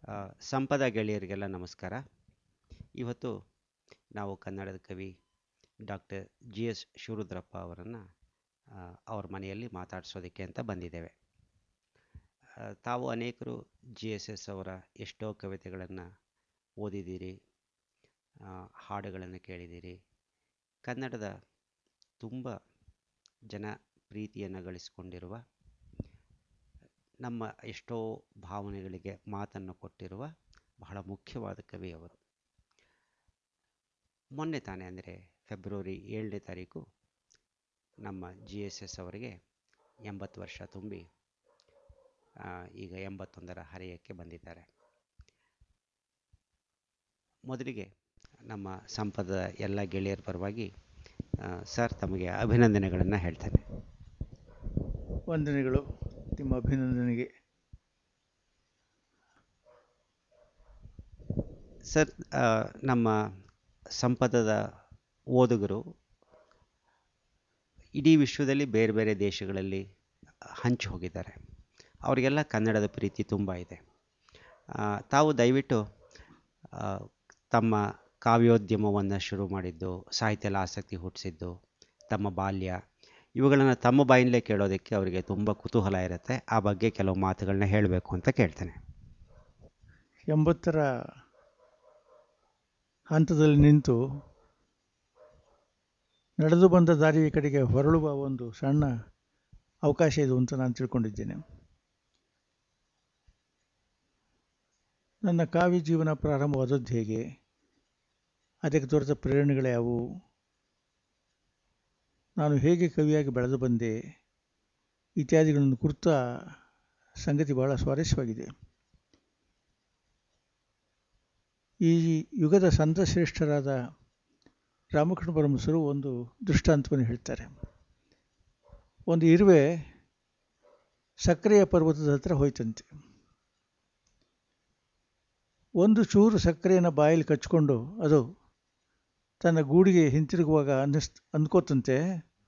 ಆ, ಸಂಪದ ಗೆಳೆಯರಿಗೆಲ್ಲ ನಮಸ್ಕಾರ ಇವತ್ತು ನಾವು ಕನ್ನಡದ ಕವಿ ಡಾಕ್ಟರ್ ಜಿ ಎಸ್ ಶಿವರುದ್ರಪ್ಪ ಅವರನ್ನು ಅವ್ರ ಮನೆಯಲ್ಲಿ ಮಾತಾಡಿಸೋದಕ್ಕೆ ಅಂತ ಬಂದಿದ್ದೇವೆ ಆ, ತಾವು ಅನೇಕರು ಜಿ ಎಸ್ ಎಸ್ ಅವರ ಎಷ್ಟೋ ಕವಿತೆಗಳನ್ನು ಓದಿದ್ದೀರಿ ಆ, ಹಾಡುಗಳನ್ನು ಕೇಳಿದ್ದೀರಿ ಕನ್ನಡದ ತುಂಬ ಜನ ಪ್ರೀತಿಯನ್ನು ಗಳಿಸಿಕೊಂಡಿರುವ ನಮ್ಮ ಎಷ್ಟೋ ಭಾವನೆಗಳಿಗೆ ಮಾತನ್ನು ಕೊಟ್ಟಿರುವ ಬಹಳ ಮುಖ್ಯವಾದ ಕವಿ ಅವರು ಮೊನ್ನೆ ತಾನೇ ಅಂದರೆ ಫೆಬ್ರವರಿ ಏಳನೇ ತಾರೀಕು ನಮ್ಮ ಜಿ ಎಸ್ ಎಸ್ ಅವರಿಗೆ ಎಂಬತ್ತು ವರ್ಷ ತುಂಬಿ ಆ, ಈಗ ಎಂಬತ್ತೊಂದರ ಹರೆಯಕ್ಕೆ ಬಂದಿದ್ದಾರೆ ಮೊದಲಿಗೆ ನಮ್ಮ ಸಂಪದ ಎಲ್ಲ ಗೆಳೆಯರ ಪರವಾಗಿ ಆ, ಸರ್ ತಮಗೆ ಅಭಿನಂದನೆಗಳನ್ನು ಹೇಳ್ತೇನೆ ವಂದನೆಗಳು ನಿಮ್ಮ ಅಭಿನಂದನೆಗೆ ಸರ್ ಆ, ನಮ್ಮ ಸಂಪದದ ಓದುಗರು ಇಡೀ ವಿಶ್ವದಲ್ಲಿ ಬೇರೆ ಬೇರೆ ದೇಶಗಳಲ್ಲಿ ಹಂಚಿ ಹೋಗಿದ್ದಾರೆ ಅವರಿಗೆಲ್ಲ ಕನ್ನಡದ ಪ್ರೀತಿ ತುಂಬ ಇದೆ ಆ, ತಾವು ದಯವಿಟ್ಟು ಆ, ತಮ್ಮ ಕಾವ್ಯೋದ್ಯಮವನ್ನು ಶುರು ಮಾಡಿದ್ದು ಸಾಹಿತ್ಯದಲ್ಲಿ ಆಸಕ್ತಿ ಹುಟ್ಟಿಸಿದ್ದು ತಮ್ಮ ಬಾಲ್ಯ ಇವುಗಳನ್ನು ತಮ್ಮ ಬಾಯಿಂದಲೇ ಕೇಳೋದಕ್ಕೆ ಅವರಿಗೆ ತುಂಬ ಕುತೂಹಲ ಇರುತ್ತೆ ಆ ಬಗ್ಗೆ ಕೆಲವು ಮಾತುಗಳನ್ನ ಹೇಳಬೇಕು ಅಂತ ಕೇಳ್ತೇನೆ ಎಂಬತ್ತರ ಹಂತದಲ್ಲಿ ನಿಂತು ನಡೆದು ಬಂದ ದಾರಿಯ ಕಡೆಗೆ ಹೊರಳುವ ಒಂದು ಸಣ್ಣ ಅವಕಾಶ ಇದು ಅಂತ ನಾನು ತಿಳ್ಕೊಂಡಿದ್ದೇನೆ ನನ್ನ ಕಾವ್ಯ ಜೀವನ ಪ್ರಾರಂಭವಾದದ್ದು ಹೇಗೆ ಅದಕ್ಕೆ ದೊರೆತ ಪ್ರೇರಣೆಗಳು ಯಾವುವು ನಾನು ಹೇಗೆ ಕವಿಯಾಗಿ ಬೆಳೆದು ಬಂದೆ ಇತ್ಯಾದಿಗಳನ್ನು ಕುರಿತ ಸಂಗತಿ ಬಹಳ ಸ್ವಾರಸ್ಯವಾಗಿದೆ ಈ ಯುಗದ ಸಂತಶ್ರೇಷ್ಠರಾದ ರಾಮಕೃಷ್ಣ ಪರಮಹಂಸರು ಒಂದು ದೃಷ್ಟಾಂತವನ್ನು ಹೇಳ್ತಾರೆ ಒಂದು ಇರುವೆ ಸಕ್ಕರೆಯ ಪರ್ವತದ ಹತ್ರ ಹೋಯ್ತಂತೆ ಒಂದು ಚೂರು ಸಕ್ಕರೆಯನ್ನು ಬಾಯಲ್ಲಿ ಕಚ್ಕೊಂಡು ಅದು ತನ್ನ ಗೂಡಿಗೆ ಹಿಂತಿರುಗುವಾಗ ಅನ್ನಿಸ್ ಅಂದ್ಕೋತಂತೆ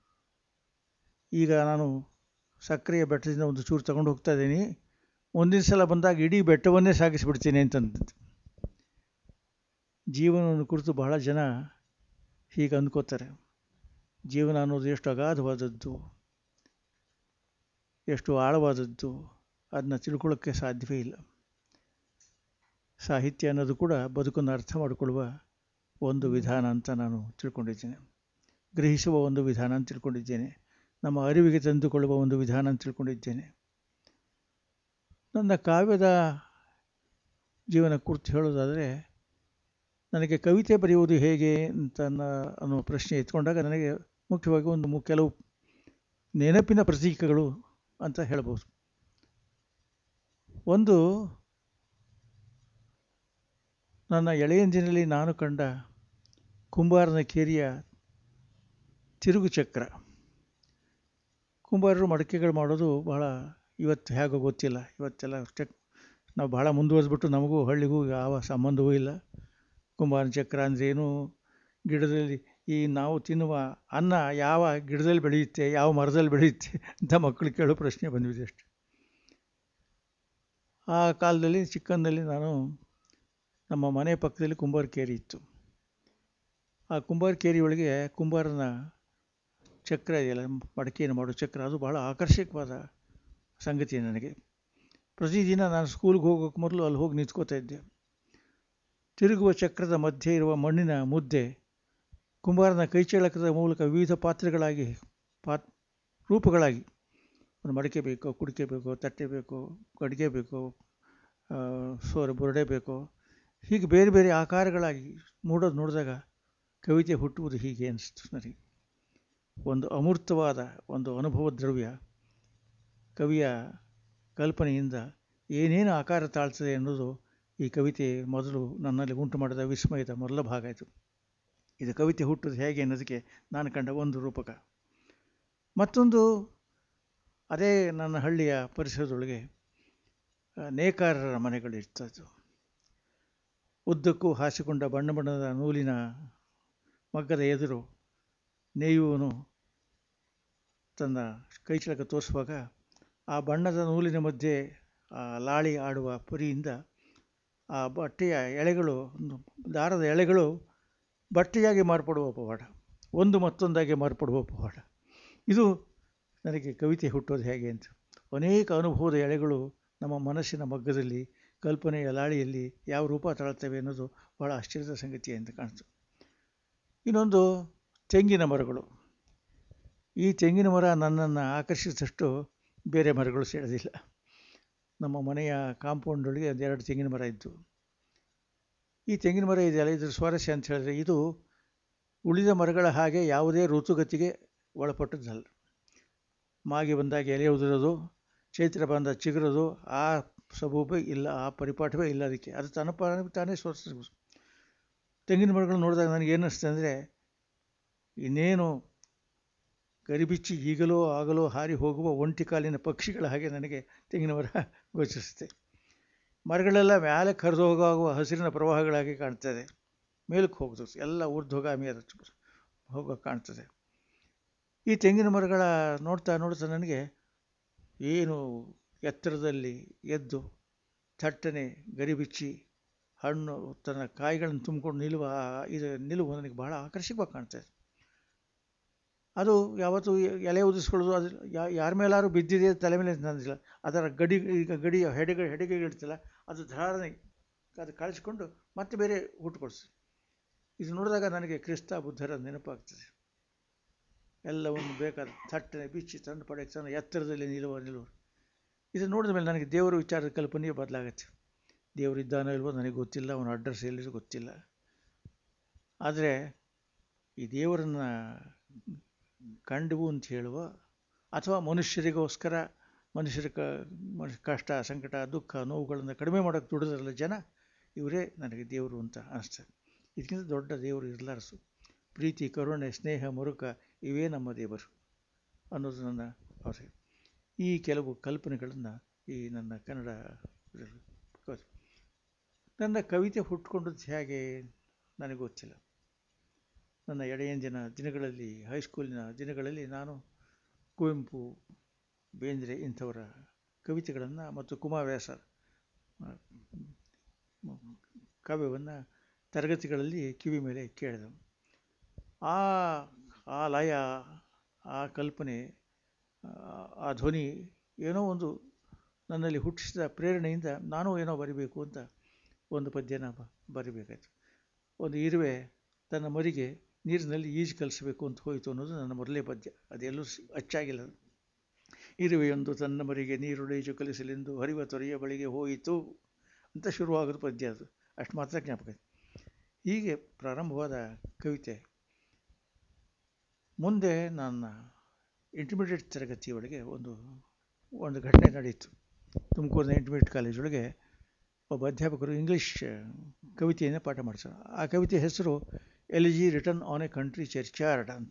ಈಗ ನಾನು ಸಕ್ಕರೆಯ ಬೆಟ್ಟದಿಂದ ಒಂದು ಚೂರು ತಗೊಂಡು ಹೋಗ್ತಾ ಇದ್ದೀನಿ ಮುಂದಿನ ಸಲ ಬಂದಾಗ ಇಡೀ ಬೆಟ್ಟವನ್ನೇ ಸಾಗಿಸಿಬಿಡ್ತೀನಿ ಅಂತಂದಂತೆ ಜೀವನವನ್ನು ಕುರಿತು ಬಹಳ ಜನ ಹೀಗೆ ಅಂದ್ಕೋತಾರೆ ಜೀವನ ಅನ್ನೋದು ಎಷ್ಟು ಅಗಾಧವಾದದ್ದು ಎಷ್ಟು ಆಳವಾದದ್ದು ಅದನ್ನ ತಿಳ್ಕೊಳ್ಳೋಕ್ಕೆ ಸಾಧ್ಯವೇ ಇಲ್ಲ ಸಾಹಿತ್ಯ ಅನ್ನೋದು ಕೂಡ ಬದುಕನ್ನು ಅರ್ಥ ಮಾಡಿಕೊಳ್ಳುವ ಒಂದು ವಿಧಾನ ಅಂತ ನಾನು ತಿಳ್ಕೊಂಡಿದ್ದೇನೆ ಗ್ರಹಿಸುವ ಒಂದು ವಿಧಾನ ಅಂತ ತಿಳ್ಕೊಂಡಿದ್ದೇನೆ ನಮ್ಮ ಅರಿವಿಗೆ ತಂದುಕೊಳ್ಳುವ ಒಂದು ವಿಧಾನ ಅಂತ ತಿಳ್ಕೊಂಡಿದ್ದೇನೆ ನನ್ನ ಕಾವ್ಯದ ಜೀವನ ಕುರಿತು ಹೇಳೋದಾದರೆ ನನಗೆ ಕವಿತೆ ಬರೆಯುವುದು ಹೇಗೆ ಅಂತ ನ- ಅನ್ನೋ ಪ್ರಶ್ನೆ ಎತ್ಕೊಂಡಾಗ ನನಗೆ ಮುಖ್ಯವಾಗಿ ಒಂದು ಮು ಕೆಲವು ನೆನಪಿನ ಪ್ರತೀಕಗಳು ಅಂತ ಹೇಳ್ಬೋದು ಒಂದು ನನ್ನ ಎಳೆಯಂಜಿನಲ್ಲಿ ನಾನು ಕಂಡ ಕುಂಬಾರನ ಕೇರಿಯ ತಿರುಗು ಚಕ್ರ ಕುಂಬಾರರು ಮಡಕೆಗಳು ಮಾಡೋದು ಬಹಳ ಇವತ್ತು ಹೇಗೋ ಗೊತ್ತಿಲ್ಲ ಇವತ್ತೆಲ್ಲ ಚಕ್ ನಾವು ಬಹಳ ಮುಂದುವರೆದ್ಬಿಟ್ಟು ನಮಗೂ ಹಳ್ಳಿಗೂ ಯಾವ ಸಂಬಂಧವೂ ಇಲ್ಲ ಕುಂಬಾರನ ಚಕ್ರ ಅಂದ್ರೇನು ಗಿಡದಲ್ಲಿ ಈ ನಾವು ತಿನ್ನುವ ಅನ್ನ ಯಾವ ಗಿಡದಲ್ಲಿ ಬೆಳೆಯುತ್ತೆ ಯಾವ ಮರದಲ್ಲಿ ಬೆಳೆಯುತ್ತೆ ಅಂತ ಮಕ್ಕಳು ಕೇಳೋ ಪ್ರಶ್ನೆ ಬಂದಿದೆ ಅಷ್ಟೆ ಆ ಕಾಲದಲ್ಲಿ ಚಿಕ್ಕಂದಲ್ಲಿ ನಾನು ನಮ್ಮ ಮನೆ ಪಕ್ಕದಲ್ಲಿ ಕುಂಬಾರ ಕೇರಿ ಇತ್ತು ಆ ಕುಂಬಾರ ಕೇರಿ ಒಳಗೆ ಕುಂಬಾರನ ಚಕ್ರ ಇದೆಯಲ್ಲ ಮಡಕೆಯನ್ನು ಮಾಡೋ ಚಕ್ರ ಅದು ಬಹಳ ಆಕರ್ಷಕವಾದ ಸಂಗತಿ ನನಗೆ ಪ್ರತಿದಿನ ನಾನು ಸ್ಕೂಲ್ಗೆ ಹೋಗೋಕ್ಕೆ ಮೊದಲು ಅಲ್ಲಿ ಹೋಗಿ ನಿಂತ್ಕೋತಾ ಇದ್ದೆ ತಿರುಗುವ ಚಕ್ರದ ಮಧ್ಯೆ ಇರುವ ಮಣ್ಣಿನ ಮುದ್ದೆ ಕುಂಬಾರನ ಕೈಚಳಕದ ಮೂಲಕ ವಿವಿಧ ಪಾತ್ರೆಗಳಾಗಿ ಪಾತ್ ರೂಪಗಳಾಗಿ ಒಂದು ಮಡಿಕೆ ಬೇಕೋ ಕುಡಿಕೆ ಬೇಕೋ ತಟ್ಟೆ ಬೇಕೋ ಅಡುಗೆ ಬೇಕೋ ಆ, ಸೋರೆ ಬುರುಡೆ ಬೇಕೋ ಹೀಗೆ ಬೇರೆ ಬೇರೆ ಆಕಾರಗಳಾಗಿ ಮೂಡೋದು ನೋಡಿದಾಗ ಕವಿತೆ ಹುಟ್ಟುವುದು ಹೀಗೆ ಅನಿಸ್ತು ನನಗೆ ಒಂದು ಅಮೂರ್ತವಾದ ಒಂದು ಅನುಭವ ದ್ರವ್ಯ ಕವಿಯ ಕಲ್ಪನೆಯಿಂದ ಏನೇನು ಆಕಾರ ತಾಳ್ತದೆ ಅನ್ನೋದು ಈ ಕವಿತೆ ಮೊದಲು ನನ್ನಲ್ಲಿ ಉಂಟು ಮಾಡಿದ ವಿಸ್ಮಯದ ಮೊದಲ ಭಾಗ ಇದು ಇದು ಕವಿತೆ ಹುಟ್ಟುವುದು ಹೇಗೆ ಅನ್ನೋದಕ್ಕೆ ನಾನು ಕಂಡ ಒಂದು ರೂಪಕ ಮತ್ತೊಂದು ಅದೇ ನನ್ನ ಹಳ್ಳಿಯ ಪರಿಸರದೊಳಗೆ ಆ, ನೇಕಾರರ ಮನೆಗಳು ಇರ್ತದ್ದು ಉದ್ದಕ್ಕೂ ಹಾಸಿಕೊಂಡ ಬಣ್ಣ ಬಣ್ಣದ ನೂಲಿನ ಮಗ್ಗದ ಎದುರು ನೇಯುವನು ತನ್ನ ಕೈಚಳಕ ತೋರಿಸುವಾಗ ಆ ಬಣ್ಣದ ನೂಲಿನ ಮಧ್ಯೆ ಆ ಲಾಳಿ ಆಡುವ ಪುರಿಯಿಂದ ಆ ಬಟ್ಟೆಯ ಎಳೆಗಳು ದಾರದ ಎಳೆಗಳು ಬಟ್ಟೆಯಾಗಿ ಮಾರ್ಪಡುವ ಪವಾಡ ಒಂದು ಮತ್ತೊಂದಾಗಿ ಮಾರ್ಪಡುವ ಪವಾಡ ಇದು ನನಗೆ ಕವಿತೆ ಹುಟ್ಟೋದು ಹೇಗೆ ಅಂತ ಅನೇಕ ಅನುಭವದ ಎಳೆಗಳು ನಮ್ಮ ಮನಸ್ಸಿನ ಮಗ್ಗದಲ್ಲಿ ಕಲ್ಪನೆಯ ಲಾಳಿಯಲ್ಲಿ ಯಾವ ರೂಪ ತಾಳ್ತವೆ ಅನ್ನೋದು ಭಾಳ ಆಶ್ಚರ್ಯದ ಸಂಗತಿ ಅಂತ ಕಾಣಿಸ್ತು ಇನ್ನೊಂದು ತೆಂಗಿನ ಮರಗಳು ಈ ತೆಂಗಿನ ಮರ ನನ್ನನ್ನು ಆಕರ್ಷಿಸಿದಷ್ಟು ಬೇರೆ ಮರಗಳು ಸೆಳೆದಿಲ್ಲ ನಮ್ಮ ಮನೆಯ ಕಾಂಪೌಂಡೊಳಗೆ ಒಂದೆರಡು ತೆಂಗಿನ ಮರ ಇದ್ದು ಈ ತೆಂಗಿನ ಮರ ಇದೆಯಲ್ಲ ಇದ್ರ ಸ್ವಾರಸ್ಯ ಅಂತ ಹೇಳಿದ್ರೆ ಇದು ಉಳಿದ ಮರಗಳ ಹಾಗೆ ಯಾವುದೇ ಋತುಗತಿಗೆ ಒಳಪಟ್ಟದ್ದಲ್ಲ ಮಾಗಿ ಬಂದಾಗ ಎಲೆ ಉದುರೋದು ಚೈತ್ರ ಬಂದ ಚಿಗುರೋದು ಆ ಸಬೂಬೆ ಇಲ್ಲ ಆ ಪರಿಪಾಠವೇ ಇಲ್ಲ ಅದಕ್ಕೆ ಅದು ತನ್ನ ಪಾಡಿಗೆ ತಾನೇ ಸ್ವರ್ಶ ತೆಂಗಿನ ಮರಗಳು ನೋಡಿದಾಗ ನನಗೆ ಏನು ಅನಿಸ್ತು ಅಂದರೆ ಇನ್ನೇನು ಗರಿಬಿಚ್ಚಿ ಈಗಲೋ ಆಗಲೋ ಹಾರಿ ಹೋಗುವ ಒಂಟಿ ಕಾಲಿನ ಪಕ್ಷಿಗಳ ಹಾಗೆ ನನಗೆ ತೆಂಗಿನ ಮರ ಗೋಚರಿಸುತ್ತೆ ಮರಗಳೆಲ್ಲ ಮೇಲೆ ಕರೆದು ಹೋಗುವ ಹಸಿರಿನ ಪ್ರವಾಹಗಳಾಗಿ ಕಾಣ್ತದೆ ಮೇಲಕ್ಕೆ ಹೋಗ್ತದೆ ಎಲ್ಲ ಊರ್ಧ್ವಗಾಮಿ ಅದು ಹೋಗೋ ಕಾಣ್ತದೆ ಈ ತೆಂಗಿನ ಮರಗಳ ನೋಡ್ತಾ ನೋಡ್ತಾ ನನಗೆ ಏನು ಎತ್ತರದಲ್ಲಿ ಎದ್ದು ಥಟ್ಟನೆ ಗರಿಬಿಚ್ಚಿ ಹಣ್ಣು ತನ್ನ ಕಾಯಿಗಳನ್ನು ತುಂಬಿಕೊಂಡು ನಿಲ್ಲುವ ಇದು ನಿಲುವು ನನಗೆ ಬಹಳ ಆಕರ್ಷಕವಾಗಿ ಕಾಣ್ತದೆ ಅದು ಯಾವತ್ತೂ ಎಲೆ ಉದಿಸ್ಕೊಳ್ಳೋದು ಅದು ಯಾರ ಮೇಲಾದ್ರೂ ಬಿದ್ದಿದೆ ತಲೆ ಮೇಲೆ ನಂದಿಲ್ಲ ಅದರ ಗಡಿ ಈಗ ಗಡಿ ಹೆಡೆಗೆ ಹೆಡೆಗೆ ಇಡ್ತಿಲ್ಲ ಅದು ಧಾರಣೆ ಅದು ಕಳಿಸ್ಕೊಂಡು ಮತ್ತೆ ಬೇರೆ ಹುಟ್ಟುಕೊಡ್ತದೆ ಇದು ನೋಡಿದಾಗ ನನಗೆ ಕ್ರಿಸ್ತ ಬುದ್ಧರ ನೆನಪಾಗ್ತದೆ ಎಲ್ಲವನ್ನು ಬೇಕಾದ ಥಟ್ಟನೆ ಬಿಚ್ಚಿ ತಂದು ಪಡೆಯಕ್ಕೆ ತನ್ನ ಎತ್ತರದಲ್ಲಿ ನಿಲ್ಲುವ ನಿಲುವು ಇದನ್ನು ನೋಡಿದ ಮೇಲೆ ನನಗೆ ದೇವರ ವಿಚಾರದ ಕಲ್ಪನೆಯೇ ಬದಲಾಗತ್ತೆ ದೇವರು ಇದ್ದಾನೋ ಇಲ್ವೋ ನನಗೆ ಗೊತ್ತಿಲ್ಲ ಅವನ ಅಡ್ರೆಸ್ ಎಲ್ಲಿರೋ ಗೊತ್ತಿಲ್ಲ ಆದರೆ ಈ ದೇವರನ್ನು ಕಂಡುವು ಅಂತ ಹೇಳುವ ಅಥವಾ ಮನುಷ್ಯರಿಗೋಸ್ಕರ ಮನುಷ್ಯರ ಕ ಮನುಷ್ಯ ಕಷ್ಟ ಸಂಕಟ ದುಃಖ ನೋವುಗಳನ್ನು ಕಡಿಮೆ ಮಾಡೋಕ್ಕೆ ದುಡಿದ್ರಲ್ಲ ಜನ ಇವರೇ ನನಗೆ ದೇವರು ಅಂತ ಅನಿಸ್ತದೆ ಇದಕ್ಕಿಂತ ದೊಡ್ಡ ದೇವರು ಇರಲಾರಸು ಪ್ರೀತಿ ಕರುಣೆ ಸ್ನೇಹ ಮರುಕ ಇವೇ ನಮ್ಮ ದೇವರು ಅನ್ನೋದು ನನ್ನ ಭಾವನೆ ಈ ಕೆಲವು ಕಲ್ಪನೆಗಳನ್ನು ಈ ನನ್ನ ಕನ್ನಡ ನನ್ನ ಕವಿತೆ ಹುಟ್ಕೊಂಡದ್ದು ಹೇಗೆ ನನಗೆ ಗೊತ್ತಿಲ್ಲ ನನ್ನ ಎಡೆಯಂದಿನ ದಿನಗಳಲ್ಲಿ ಹೈಸ್ಕೂಲಿನ ದಿನಗಳಲ್ಲಿ ನಾನು ಕುವೆಂಪು ಬೇಂದ್ರೆ ಇಂಥವರ ಕವಿತೆಗಳನ್ನು ಮತ್ತು ಕುಮಾರವ್ಯಾಸ ಕಾವ್ಯವನ್ನು ತರಗತಿಗಳಲ್ಲಿ ಕಿವಿ ಮೇಲೆ ಕೇಳಿದೆ ಆ ಆ ಲಯ ಆ ಕಲ್ಪನೆ ಆ ಧ್ವನಿ ಏನೋ ಒಂದು ನನ್ನಲ್ಲಿ ಹುಟ್ಟಿಸಿದ ಪ್ರೇರಣೆಯಿಂದ ನಾನು ಏನೋ ಬರಿಬೇಕು ಅಂತ ಒಂದು ಪದ್ಯನ ಬರಿಬೇಕಾಯ್ತು ಒಂದು ಇರುವೆ ತನ್ನ ಮರಿಗೆ ನೀರಿನಲ್ಲಿ ಈಜು ಕಲಿಸಬೇಕು ಅಂತ ಹೋಯಿತು ಅನ್ನೋದು ನನ್ನ ಮೊದಲೇ ಪದ್ಯ ಅದೆಲ್ಲೂ ಅಚ್ಚಾಗಿಲ್ಲ ಇರುವೆಯೊಂದು ತನ್ನ ಮರಿಗೆ ನೀರುಳೀಜು ಕಲಿಸಲೆಂದು ಹರಿವ ತೊರೆಯ ಬಳಿಗೆ ಹೋಯಿತು ಅಂತ ಶುರುವಾಗೋದು ಪದ್ಯ ಅದು ಅಷ್ಟು ಮಾತ್ರ ಜ್ಞಾಪಕ ಹೀಗೆ ಪ್ರಾರಂಭವಾದ ಕವಿತೆ ಮುಂದೆ ನನ್ನ ಇಂಟರ್ಮೀಡಿಯೇಟ್ ತರಗತಿಯೊಳಗೆ ಒಂದು ಒಂದು ಘಟನೆ ನಡೆಯಿತು ತುಮಕೂರಿನ ಇಂಟರ್ಮೀಡಿಯೇಟ್ ಕಾಲೇಜೊಳಗೆ ಒಬ್ಬ ಅಧ್ಯಾಪಕರು ಇಂಗ್ಲೀಷ್ ಕವಿತೆಯನ್ನು ಪಾಠ ಮಾಡಿಸೋರು ಆ ಕವಿತೆ ಹೆಸರು elegy written in a country churchyard ಅಂತ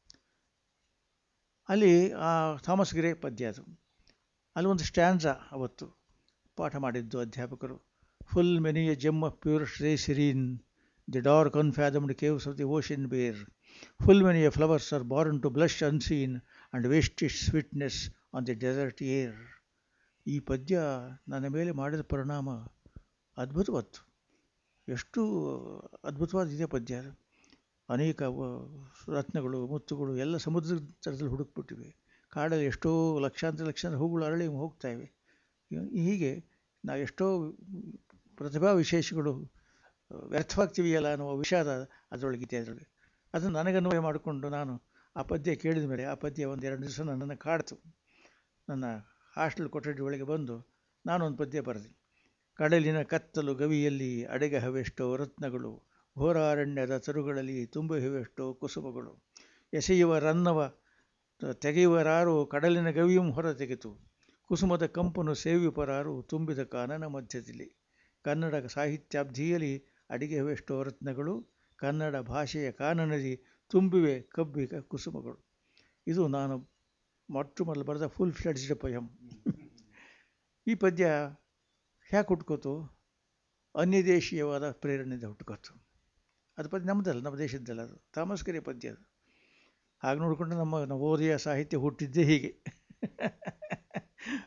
ಅಲ್ಲಿ ಆ ಥಾಮಸ್ ಗಿರೆ ಪದ್ಯ ಅದು ಅಲ್ಲಿ ಒಂದು ಸ್ಟ್ಯಾನ್ಸ ಅವತ್ತು ಪಾಠ ಮಾಡಿದ್ದು ಅಧ್ಯಾಪಕರು full many a gem of pure ray serene the dark unfathomed caves of the ocean bear full many a flowers are born to blush unseen and waste it sweetness on the desert air ಈ ಪದ್ಯ ನನ್ನ ಮೇಲೆ ಮಾಡಿದ ಪರಿಣಾಮ ಅದ್ಭುತವತ್ತು ಎಷ್ಟು ಅದ್ಭುತವಾದಿದೆ ಪದ್ಯ ಅನೇಕ ರತ್ನಗಳು ಮುತ್ತುಗಳು ಎಲ್ಲ ಸಮುದ್ರದ ಥರದಲ್ಲಿ ಹುಡುಕ್ಬಿಟ್ಟಿವೆ ಕಾಡಲ್ಲಿ ಎಷ್ಟೋ ಲಕ್ಷಾಂತರ ಲಕ್ಷಾಂತರ ಹೂಗಳು ಅರಳಿ ಹೋಗ್ತಾ ಇವೆ ಹೀಗೆ ನಾವು ಎಷ್ಟೋ ಪ್ರತಿಭಾ ವಿಶೇಷಗಳು ವ್ಯರ್ಥವಾಗ್ತೀವಿಯಲ್ಲ ಅನ್ನುವ ವಿಷಾದ ಅದರೊಳಗಿದೆ ಅದರೊಳಗೆ ಅದನ್ನು ನನಗನ್ವಯ ಮಾಡಿಕೊಂಡು ನಾನು ಆ ಪದ್ಯ ಕೇಳಿದ ಮೇಲೆ ಆ ಪದ್ಯ ಒಂದು ಎರಡು ದಿವಸ ನನ್ನನ್ನು ಕಾಡ್ತು ನನ್ನ ಹಾಸ್ಟೆಲ್ ಕೊಠಡಿ ಒಳಗೆ ಬಂದು ನಾನೊಂದು ಪದ್ಯ ಬರೆದೆ ಕಡಲಿನ ಕತ್ತಲು ಗವಿಯಲ್ಲಿ ಅಡೆಗಹವೆಷ್ಟೋ ರತ್ನಗಳು ಘೋರಾರಣ್ಯದ ತರುಗಳಲ್ಲಿ ತುಂಬುವೆಷ್ಟೋ ಕುಸುಮಗಳು ಎಸೆಯುವ ರನ್ನವ ತೆಗೆಯುವರಾರು ಕಡಲಿನ ಗವಿಯಂ ಹೊರ ತೆಗೆತು ಕುಸುಮದ ಕಂಪನು ಸೇವಿಪರಾರು ತುಂಬಿದ ಕಾನನ ಮಧ್ಯದಲ್ಲಿ ಕನ್ನಡ ಸಾಹಿತ್ಯಾಬ್ಧಿಯಲ್ಲಿ ಅಡಿಗೆವೆಷ್ಟೋ ರತ್ನಗಳು ಕನ್ನಡ ಭಾಷೆಯ ಕಾನನದಿ ತುಂಬಿವೆ ಕಬ್ಬಿಗ ಕುಸುಮಗಳು ಇದು ನಾನು ಮೊಟ್ಟ ಮೊದಲು ಬರೆದ ಫುಲ್ ಫ್ಲೆಡ್ಜ್ಡ್ ಪೊಯಮ್ ಈ ಪದ್ಯ ಹ್ಯಾಕೆ ಹುಟ್ಕೋತು ಅನ್ಯದೇಶೀಯವಾದ ಪ್ರೇರಣೆಯಿಂದ ಹುಟ್ಕೋತು ಅದು ಪದ್ಯ ನಮ್ಮದಲ್ಲ ನಮ್ಮ ದೇಶದ್ದಲ್ಲ ಅದು ತಾಮಸ್ಕರಿ ಪದ್ಯ ಅದು ಹಾಗೆ ನೋಡಿಕೊಂಡು ನಮ್ಮ ನವೋದಯ ಸಾಹಿತ್ಯ ಹುಟ್ಟಿದ್ದೇ ಹೀಗೆ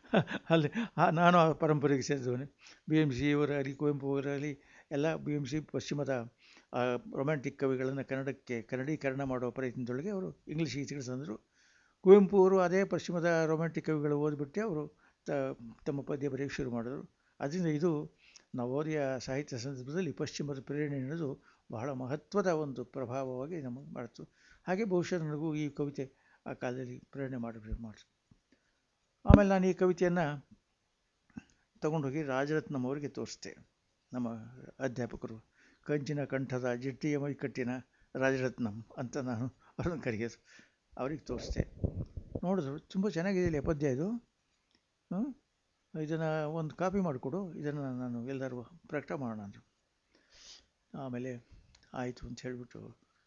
ಅಲ್ಲಿ ಆ ನಾನು ಆ ಪರಂಪರೆಗೆ ಸೇರಿದವನೇ ಬಿ ಎಮ್ ಸಿ ಅವರಾಗಲಿ ಕುವೆಂಪು ಅವರಾಗಲಿ ಎಲ್ಲ ಬಿ ಎಮ್ ಸಿ ಪಶ್ಚಿಮದ ರೊಮ್ಯಾಂಟಿಕ್ ಕವಿಗಳನ್ನು ಕನ್ನಡಕ್ಕೆ ಕನ್ನಡೀಕರಣ ಮಾಡುವ ಪ್ರಯತ್ನದೊಳಗೆ ಅವರು ಇಂಗ್ಲೀಷಿಗೆ ತಿಳಿಸಂದರು ಕುವೆಂಪು ಅವರು ಅದೇ ಪಶ್ಚಿಮದ ರೊಮ್ಯಾಂಟಿಕ್ ಕವಿಗಳು ಓದ್ಬಿಟ್ಟು ಅವರು ತ ತಮ್ಮ ಪದ್ಯ ಬರೆಯೋಕ್ಕೆ ಶುರು ಮಾಡಿದರು ಅದರಿಂದ ಇದು ನವೋದಯ ಸಾಹಿತ್ಯ ಸಂದರ್ಭದಲ್ಲಿ ಪಶ್ಚಿಮದ ಪ್ರೇರಣೆ ಅನ್ನೋದು ಬಹಳ ಮಹತ್ವದ ಒಂದು ಪ್ರಭಾವವಾಗಿ ನಮಗೆ ಮಾಡಿತು ಹಾಗೆ ಬಹುಶಃ ನನಗೂ ಈ ಕವಿತೆ ಆ ಕಾಲದಲ್ಲಿ ಪ್ರೇರಣೆ ಮಾಡಿ ಮಾಡಿತು ಆಮೇಲೆ ನಾನು ಈ ಕವಿತೆಯನ್ನು ತಗೊಂಡೋಗಿ ರಾಜರತ್ನಂ ಅವರಿಗೆ ತೋರಿಸ್ದೆ ನಮ್ಮ ಅಧ್ಯಾಪಕರು ಕಂಚಿನ ಕಂಠದ ಜಿಟ್ಟಿಯ ಮೈಕಟ್ಟಿನ ರಾಜರತ್ನಂ ಅಂತ ನಾನು ಅವ್ರನ್ನ ಕರೆಯೋದು ಅವ್ರಿಗೆ ತೋರಿಸ್ದೆ ನೋಡಿದ್ರು ತುಂಬ ಚೆನ್ನಾಗಿದೆ ಪದ್ಯ ಇದು ಇದನ್ನು ಒಂದು ಕಾಪಿ ಮಾಡಿಕೊಡು ಇದನ್ನು ನಾನು ಎಲ್ಲರೂ ಪ್ರಕಟ ಮಾಡೋಣ ಅಂದರು ಆಮೇಲೆ ಆಯಿತು ಅಂತ ಹೇಳಿಬಿಟ್ಟು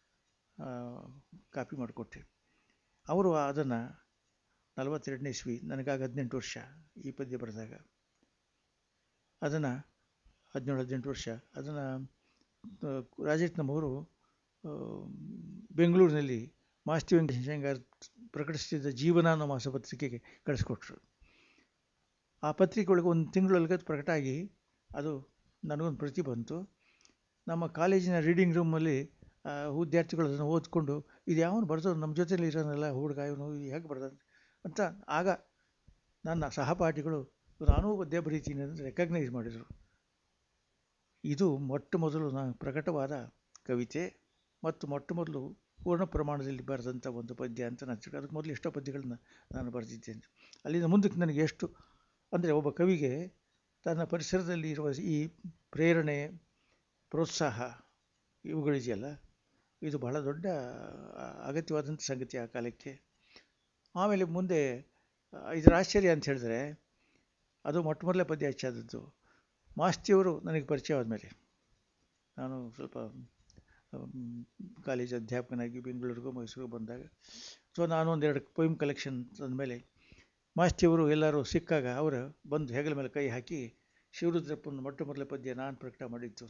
ಕಾಪಿ ಮಾಡಿಕೊಟ್ಟೆ ಅವರು ಅದನ್ನು ನಲವತ್ತೆರಡನೇ ಇಸ್ವಿ ನನಗಾಗ ಹದಿನೆಂಟು ವರ್ಷ ಈ ಪದ್ಯ ಬರೆದಾಗ ಅದನ್ನು ಹದಿನೇಳು ಹದಿನೆಂಟು ವರ್ಷ ಅದನ್ನು ರಾಜರತ್ನಮ್ಮವರು ಬೆಂಗಳೂರಿನಲ್ಲಿ ಮಾಸ್ತಿ ವೆಂಕಟೇಶಂಗಾರ್ ಪ್ರಕಟಿಸ್ತಿದ್ದ ಜೀವನ ಅನ್ನೋ ಮಾಸಪತ್ರಿಕೆಗೆ ಕಳಿಸ್ಕೊಟ್ರು ಆ ಪತ್ರಿಕೆ ಒಳಗೆ ಒಂದು ತಿಂಗಳೊಳಗೆ ಅದು ಪ್ರಕಟ ಆಗಿ ಅದು ನನಗೊಂದು ಪ್ರತಿ ಬಂತು ನಮ್ಮ ಕಾಲೇಜಿನ ರೀಡಿಂಗ್ ರೂಮಲ್ಲಿ ವಿದ್ಯಾರ್ಥಿಗಳು ಅದನ್ನು ಓದ್ಕೊಂಡು ಇದು ಯಾವನು ಬರ್ದೋದು ನಮ್ಮ ಜೊತೆಲಿ ಇರೋನಲ್ಲ ಹುಡುಗ ಇವನು ಹೇಗೆ ಬರ್ದ ಅಂತ ಆಗ ನನ್ನ ಸಹಪಾಠಿಗಳು ನಾನೂ ಪದ್ಯ ಬರೀತೀನಿ ಅಂತ ರೆಕಗ್ನೈಸ್ ಮಾಡಿದರು ಇದು ಮೊಟ್ಟ ಮೊದಲು ನಾನು ಪ್ರಕಟವಾದ ಕವಿತೆ ಮತ್ತು ಮೊಟ್ಟ ಮೊದಲು ಪೂರ್ಣ ಪ್ರಮಾಣದಲ್ಲಿ ಬರೆದಂಥ ಒಂದು ಪದ್ಯ ಅಂತ ನಾನು ಅದಕ್ಕೆ ಮೊದಲು ಎಷ್ಟೋ ಪದ್ಯಗಳನ್ನ ನಾನು ಬರೆದಿದ್ದೇನೆ ಅಲ್ಲಿಂದ ಮುಂದಕ್ಕೆ ನನಗೆ ಎಷ್ಟು ಅಂದರೆ ಒಬ್ಬ ಕವಿಗೆ ತನ್ನ ಪರಿಸರದಲ್ಲಿ ಇರುವ ಈ ಪ್ರೇರಣೆ ಪ್ರೋತ್ಸಾಹ ಇವುಗಳಿದೆಯಲ್ಲ ಇದು ಬಹಳ ದೊಡ್ಡ ಅಗತ್ಯವಾದಂಥ ಸಂಗತಿ ಆ ಕಾಲಕ್ಕೆ ಆಮೇಲೆ ಮುಂದೆ ಇದರ ಆಶ್ಚರ್ಯ ಅಂತ ಹೇಳಿದ್ರೆ ಅದು ಮೊಟ್ಟ ಮೊದಲೇ ಪದ್ಯ ಹೆಚ್ಚಾದದ್ದು ಮಾಸ್ತಿಯವರು ನನಗೆ ಪರಿಚಯ ಆದಮೇಲೆ ನಾನು ಸ್ವಲ್ಪ ಕಾಲೇಜ್ ಅಧ್ಯಾಪಕನಾಗಿ ಬೆಂಗಳೂರಿಗೂ ಮೈಸೂರಿಗೆ ಬಂದಾಗ ಸೊ ನಾನು ಒಂದೆರಡು ಪೊಯಿಮ್ ಕಲೆಕ್ಷನ್ ತಂದಮೇಲೆ ಮಾಸ್ತಿಯವರು ಎಲ್ಲರೂ ಸಿಕ್ಕಾಗ ಅವರು ಬಂದು ಹೆಗಲ ಮೇಲೆ ಕೈ ಹಾಕಿ ಶಿವರುದ್ರಪ್ಪನ ಮೊಟ್ಟ ಮೊದಲ ಪದ್ಯ ನಾನು ಪ್ರಕಟ ಮಾಡಿದ್ದು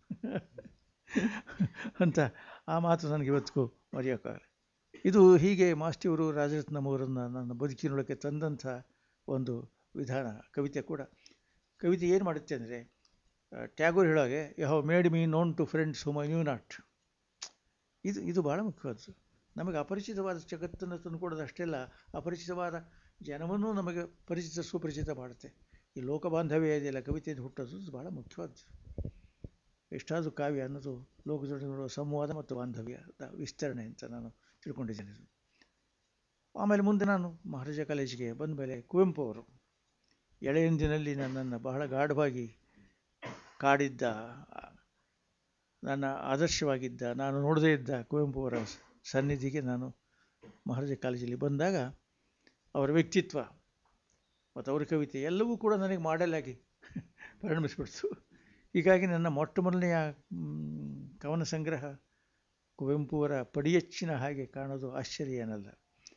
ಅಂತ ಆ ಮಾತು ನನಗೆ ಇವತ್ತಿಗೂ ಮರೆಯೋಕ್ಕಾಗಲ್ಲ ಇದು ಹೀಗೆ ಮಾಸ್ತಿಯವರು ರಾಜರತ್ನಮ್ಮವರನ್ನು ನನ್ನ ಬದುಕಿನೊಳಗೆ ತಂದಂಥ ಒಂದು ವಿಧಾನ ಕವಿತೆ ಕೂಡ ಕವಿತೆ ಏನು ಮಾಡುತ್ತೆ ಅಂದರೆ ಟ್ಯಾಗೋರ್ ಹೇಳೋಗೆ you have made me known to friends hmm I knew not ಇದು ಇದು ಭಾಳ ಮುಖ್ಯವಾದ್ದು ನಮಗೆ ಅಪರಿಚಿತವಾದ ಜಗತ್ತನ್ನು ತಂದುಕೊಡೋದು ಅಷ್ಟೆಲ್ಲ ಅಪರಿಚಿತವಾದ ಜನವನ್ನೂ ನಮಗೆ ಪರಿಚಿತ ಸುಪರಿಚಿತ ಮಾಡುತ್ತೆ ಈ ಲೋಕ ಬಾಂಧವ್ಯ ಇದೆಯಲ್ಲ ಕವಿತೆಯಿಂದ ಹುಟ್ಟೋದು ಇದು ಭಾಳ ಮುಖ್ಯವಾದ್ದು ಎಷ್ಟಾದರೂ ಕಾವ್ಯ ಅನ್ನೋದು ಲೋಕದೊಳಗೆ ನೋಡುವ ಸಂವಾದ ಮತ್ತು ಬಾಂಧವ್ಯದ ವಿಸ್ತರಣೆ ಅಂತ ನಾನು ತಿಳ್ಕೊಂಡಿದ್ದೇನೆ ಆಮೇಲೆ ಮುಂದೆ ನಾನು ಮಹಾರಾಜ ಕಾಲೇಜಿಗೆ ಬಂದ ಮೇಲೆ ಕುವೆಂಪು ಅವರು ಎಳೆಯಂದಿನಲ್ಲಿ ನನ್ನನ್ನು ಬಹಳ ಗಾಢವಾಗಿ ಕಾಡಿದ್ದ ನನ್ನ ಆದರ್ಶವಾಗಿದ್ದ ನಾನು ನೋಡದೇ ಇದ್ದ ಕುವೆಂಪು ಅವರ ಸನ್ನಿಧಿಗೆ ನಾನು ಮಹಾರಾಜ ಕಾಲೇಜಲ್ಲಿ ಬಂದಾಗ ಅವರ ವ್ಯಕ್ತಿತ್ವ ಮತ್ತು ಅವರ ಕವಿತೆ ಎಲ್ಲವೂ ಕೂಡ ನನಗೆ ಮಾಡೆಲ್ ಆಗಿ ಪರಿಣಮಿಸ್ಬಿಡ್ತು ಹೀಗಾಗಿ ನನ್ನ ಮೊಟ್ಟ ಮೊದಲನೆಯ ಕವನ ಸಂಗ್ರಹ ಕುವೆಂಪುವರ ಪಡಿಯಚ್ಚಿನ ಹಾಗೆ ಕಾಣೋದು ಆಶ್ಚರ್ಯ ಏನಲ್ಲ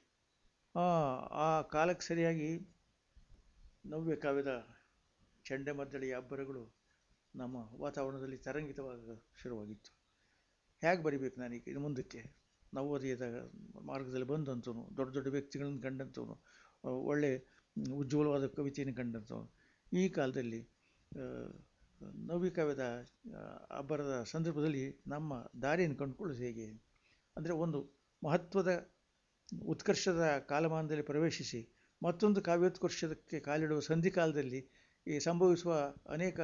ಆ ಕಾಲಕ್ಕೆ ಸರಿಯಾಗಿ ನವ್ಯ ಕಾವ್ಯದ ಚಂಡಮದ್ದಳೆಯ ಅಬ್ಬರಗಳು ನಮ್ಮ ವಾತಾವರಣದಲ್ಲಿ ತರಂಗಿತವಾಗ ಶುರುವಾಗಿತ್ತು ಹೇಗೆ ಬರಿಬೇಕು ನಾನೀಗ ಇನ್ನು ಮುಂದಕ್ಕೆ ನವೋದಯದ ಮಾರ್ಗದಲ್ಲಿ ಬಂದಂಥವನು ದೊಡ್ಡ ದೊಡ್ಡ ವ್ಯಕ್ತಿಗಳನ್ನು ಕಂಡಂಥವನು ಒಳ್ಳೆ ಉಜ್ವಲವಾದ ಕವಿತೆಯನ್ನು ಕಂಡಂಥವನು ಈ ಕಾಲದಲ್ಲಿ ನವ್ಯ ಕಾವ್ಯದ ಅಬ್ಬರದ ಸಂದರ್ಭದಲ್ಲಿ ನಮ್ಮ ದಾರಿಯನ್ನು ಕಂಡುಕೊಳ್ಳೋದು ಹೇಗೆ ಅಂದರೆ ಒಂದು ಮಹತ್ವದ ಉತ್ಕರ್ಷದ ಕಾಲಮಾನದಲ್ಲಿ ಪ್ರವೇಶಿಸಿ ಮತ್ತೊಂದು ಕಾವ್ಯೋತ್ಕರ್ಷದಕ್ಕೆ ಕಾಲಿಡುವ ಸಂಧಿಕಾಲದಲ್ಲಿ ಈ ಸಂಭವಿಸುವ ಅನೇಕ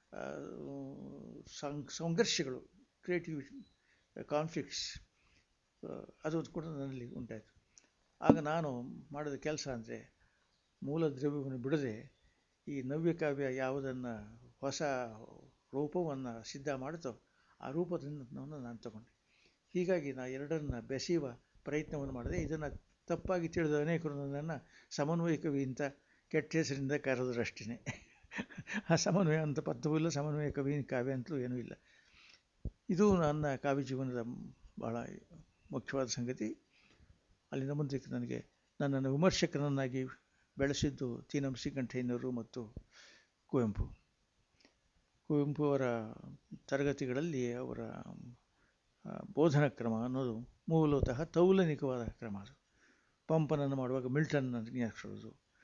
ಸಂಘರ್ಷಗಳು ಕ್ರಿಯೇಟಿವ್ ಕಾನ್ಫ್ಲಿಕ್ಟ್ಸ್ ಅದು ಕೂಡ ನನ್ನಲ್ಲಿ ಉಂಟಾಯಿತು ಆಗ ನಾನು ಮಾಡಿದ ಕೆಲಸ ಅಂದರೆ ಮೂಲ ದ್ರವ್ಯವನ್ನು ಬಿಡದೆ ಈ ನವ್ಯ ಕಾವ್ಯ ಯಾವುದನ್ನು ಹೊಸ ರೂಪವನ್ನು ಸಿದ್ಧ ಮಾಡುತ್ತೋ ಆ ರೂಪದಿಂದ ನಾನು ತಗೊಂಡೆ ಹೀಗಾಗಿ ನಾ ಎರಡನ್ನು ಬೆಸೆಯುವ ಪ್ರಯತ್ನವನ್ನು ಮಾಡಿದೆ ಇದನ್ನು ತಪ್ಪಾಗಿ ತಿಳಿದ ಅನೇಕರು ನನ್ನನ್ನು ಸಮನ್ವಯ ಕವಿ ಅಂತ ಕೆಟ್ಟ ಹೆಸರಿಂದ ಕರೆದ್ರಷ್ಟೇ ಆ ಸಮನ್ವಯ ಅಂತ ಪದವೂ ಇಲ್ಲ ಸಮನ್ವಯ ಕವಿ ಕಾವ್ಯ ಅಂತಲೂ ಏನೂ ಇಲ್ಲ ಇದು ನನ್ನ ಕಾವ್ಯ ಜೀವನದ ಭಾಳ ಮುಖ್ಯವಾದ ಸಂಗತಿ ಅಲ್ಲಿಂದ ಮುಂದಕ್ಕೆ ನನಗೆ ನನ್ನನ್ನು ವಿಮರ್ಶಕನನ್ನಾಗಿ ಬೆಳೆಸಿದ್ದು ತೀನಂ ಶ್ರೀಕಂಠಯ್ಯನವರು ಮತ್ತು ಕುವೆಂಪು ಕುವೆಂಪು ಅವರ ತರಗತಿಗಳಲ್ಲಿ ಅವರ ಬೋಧನಾ ಕ್ರಮ ಅನ್ನೋದು ಮೂಲತಃ ತೌಲನಿಕವಾದ ಕ್ರಮ ಅದು ಪಂಪನನ್ನು ಮಾಡುವಾಗ ಮಿಲ್ಟನ್ನ ಜ್ಞಾಪಿಸೋದು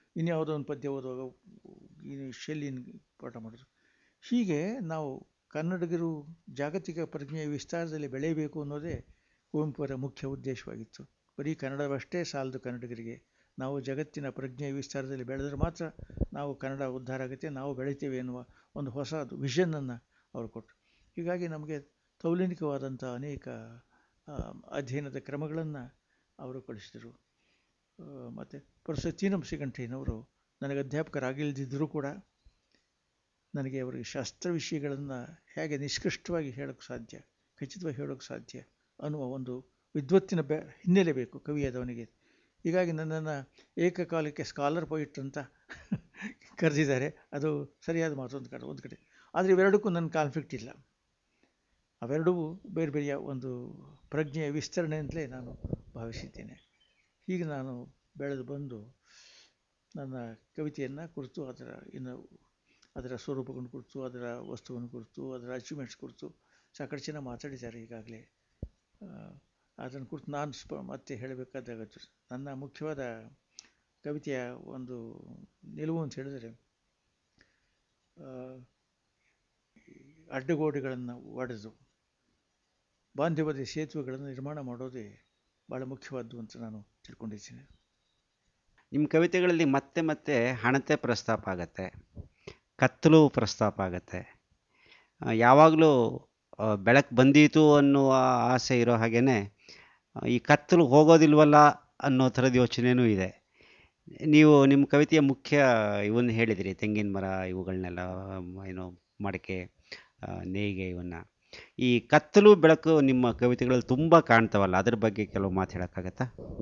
ಇನ್ಯಾವುದೋ ಒಂದು ಪದ್ಯ ಓದುವಾಗ ಈ ಶೆಲ್ಲಿನ ಪಾಠ ಮಾಡೋದು ಹೀಗೆ ನಾವು ಕನ್ನಡಿಗರು ಜಾಗತಿಕ ಪ್ರಜ್ಞೆಯ ವಿಸ್ತಾರದಲ್ಲಿ ಬೆಳೆಯಬೇಕು ಅನ್ನೋದೇ ಕುವೆಂಪುವರ ಮುಖ್ಯ ಉದ್ದೇಶವಾಗಿತ್ತು ಬರೀ ಕನ್ನಡವಷ್ಟೇ ಸಾಲದು ಕನ್ನಡಿಗರಿಗೆ ನಾವು ಜಗತ್ತಿನ ಪ್ರಜ್ಞೆಯ ವಿಸ್ತಾರದಲ್ಲಿ ಬೆಳೆದರೆ ಮಾತ್ರ ನಾವು ಕನ್ನಡ ಉದ್ಧಾರ ಆಗುತ್ತೆ ನಾವು ಬೆಳಿತೇವೆ ಎನ್ನುವ ಒಂದು ಹೊಸ ವಿಷನ್ನನ್ನು ಅವರು ಕೊಟ್ಟರು ಹೀಗಾಗಿ ನಮಗೆ ತೌಲನಿಕವಾದಂಥ ಅನೇಕ ಆ, ಅಧ್ಯಯನದ ಕ್ರಮಗಳನ್ನು ಅವರು ಕಳಿಸಿದರು ಮತ್ತು ಪ್ರೊಫೆಸರ್ ಚೀನಂ ಶ್ರೀಕಂಠಯ್ಯನವರು ನನಗೆ ಅಧ್ಯಾಪಕರಾಗಿಲ್ಲದಿದ್ದರೂ ಕೂಡ ನನಗೆ ಅವರಿಗೆ ಶಾಸ್ತ್ರ ವಿಷಯಗಳನ್ನು ಹೇಗೆ ನಿಷ್ಕೃಷ್ಟವಾಗಿ ಹೇಳೋಕ್ಕೆ ಸಾಧ್ಯ ಖಚಿತವಾಗಿ ಹೇಳೋಕ್ಕೆ ಸಾಧ್ಯ ಅನ್ನುವ ಒಂದು ವಿದ್ವತ್ತಿನ ಬೆ ಹಿನ್ನೆಲೆ ಬೇಕು ಕವಿಯಾದವನಿಗೆ ಹೀಗಾಗಿ ನನ್ನನ್ನು ಏಕಕಾಲಕ್ಕೆ ಸ್ಕಾಲರ್ ಪೊಯಿಟ್ ಅಂತ ಕರೆದಿದ್ದಾರೆ ಅದು ಸರಿಯಾದ ಮಾತು ಒಂದು ಕಡೆ ಒಂದು ಕಡೆ ಆದರೆ ಇವೆರಡಕ್ಕೂ ನನ್ನ ಕಾನ್ಫ್ಲಿಕ್ಟ್ ಇಲ್ಲ ಅವೆರಡೂ ಬೇರೆ ಬೇರೆಯ ಒಂದು ಪ್ರಜ್ಞೆಯ ವಿಸ್ತರಣೆ ಅಂತಲೇ ನಾನು ಭಾವಿಸಿದ್ದೇನೆ ಹೀಗೆ ನಾನು ಬೆಳೆದು ಬಂದು ನನ್ನ ಕವಿತೆಯನ್ನು ಕುರಿತು ಅದರ ಇನ್ನು ಅದರ ಸ್ವರೂಪಗಳನ್ನು ಕುರಿತು ಅದರ ವಸ್ತುವನ್ನು ಕುರಿತು ಅದರ ಅಚೀವ್ಮೆಂಟ್ಸ್ ಕುರಿತು ಸಾಕಷ್ಟು ಜನ ಮಾತಾಡಿದ್ದಾರೆ ಈಗಾಗಲೇ ಅದನ್ನು ಕುರಿತು ನಾನು ಸ್ಪ ಮತ್ತೆ ಹೇಳಬೇಕಾದ ಅಗತ್ಯ ನನ್ನ ಮುಖ್ಯವಾದ ಕವಿತೆಯ ಒಂದು ನಿಲುವು ಅಂತ ಹೇಳಿದರೆ ಆ, ಈ ಅಡ್ಡಗೋಡೆಗಳನ್ನು ಒಡೆದು ಬಾಂಧವ್ಯದ ಸೇತುವೆಗಳನ್ನು ನಿರ್ಮಾಣ ಮಾಡೋದೇ ಭಾಳ ಮುಖ್ಯವಾದ್ದು ಅಂತ ನಾನು ತಿಳ್ಕೊಂಡಿದ್ದೀನಿ ನಿಮ್ಮ ಕವಿತೆಗಳಲ್ಲಿ ಮತ್ತೆ ಮತ್ತೆ ಹಣತೆ ಪ್ರಸ್ತಾಪ ಆಗತ್ತೆ ಕತ್ತಲು ಪ್ರಸ್ತಾಪ ಆಗತ್ತೆ ಯಾವಾಗಲೂ ಬೆಳಕು ಬಂದೀತು ಅನ್ನುವ ಆಸೆ ಇರೋ ಹಾಗೇನೆ ಆ, ಈ ಕತ್ತಲು ಹೋಗೋದಿಲ್ವಲ್ಲ ಅನ್ನೋ ಥರದ ಯೋಚನೆಯೂ ಇದೆ ನೀವು ನಿಮ್ಮ ಕವಿತೆಯ ಮುಖ್ಯ ಇವನ್ನ ಹೇಳಿದಿರಿ ತೆಂಗಿನ ಮರ ಇವುಗಳನ್ನೆಲ್ಲ ಏನು ಮಡಕೆ ಆ, ನೇಯ್ಗೆ ಇವನ್ನ ಈ ಕತ್ತಲು ಬೆಳಕು ನಿಮ್ಮ ಕವಿತೆಗಳಲ್ಲಿ ತುಂಬ ಕಾಣ್ತಾವಲ್ಲ ಅದ್ರ ಬಗ್ಗೆ ಕೆಲವು ಮಾತು ಹೇಳೋಕ್ಕಾಗತ್ತಾ